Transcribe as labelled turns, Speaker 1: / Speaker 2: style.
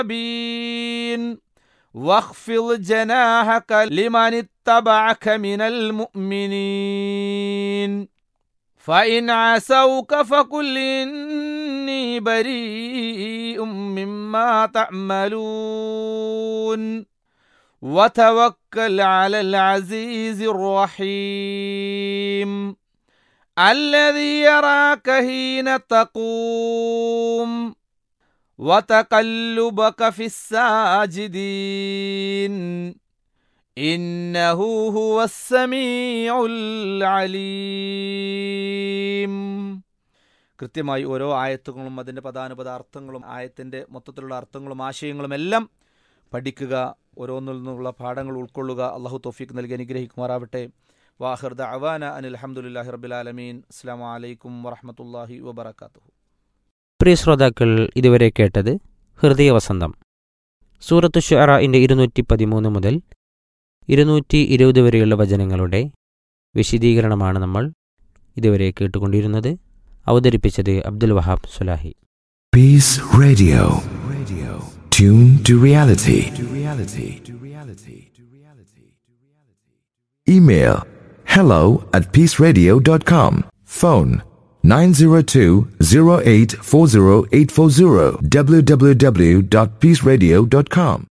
Speaker 1: الصابين واخفض جناحك لمن اتبعك من المؤمنين فإن عسوك فقل إني بريء مما تعملون وتوكل على العزيز الرحيم الذي يراك حين تقوم وتقلبك في الساجدين إنه هو السميع العليم കൃത്യമായി ഓരോ ആയത്തുകളും അതിൻ്റെ പദാനുപദ അർത്ഥങ്ങളും ആയത്തിൻ്റെ മൊത്തത്തിലുള്ള അർത്ഥങ്ങളും ആശയങ്ങളും എല്ലാം പഠിക്കുക ഓരോന്നിൽ നിന്നുള്ള പാഠങ്ങൾ ഉൾക്കൊള്ളുക അള്ളാഹു തോഫീക്ക് നൽകി അനുഗ്രഹിക്കുമാറാവട്ടെ വാഹിർ ദഅവാന അനിൽ അഹമ്മദുല്ലാഹി റബ്ബിലാലമീൻ അസ്സാം വലൈക്കും വറഹമത്തല്ലാഹി വബർക്കാത്തു
Speaker 2: പ്രിയ ശ്രോതാക്കൾ ഇതുവരെ കേട്ടത് ഹൃദയവസന്തം സൂറത്ത് ഷുഅറയിൻ്റെ ഇരുന്നൂറ്റി പതിമൂന്ന് മുതൽ ഇരുന്നൂറ്റി ഇരുപത് വരെയുള്ള വചനങ്ങളുടെ വിശദീകരണമാണ് നമ്മൾ ഇതുവരെ കേട്ടുകൊണ്ടിരുന്നത് അവതരിപ്പിച്ചത് Abdul Wahab സുലാഹി
Speaker 3: Peace Radio. Radio. Tune to reality. To reality. To reality. To reality. Email hello at peaceradio.com. Phone 902-0840840 www.peaceradio.com.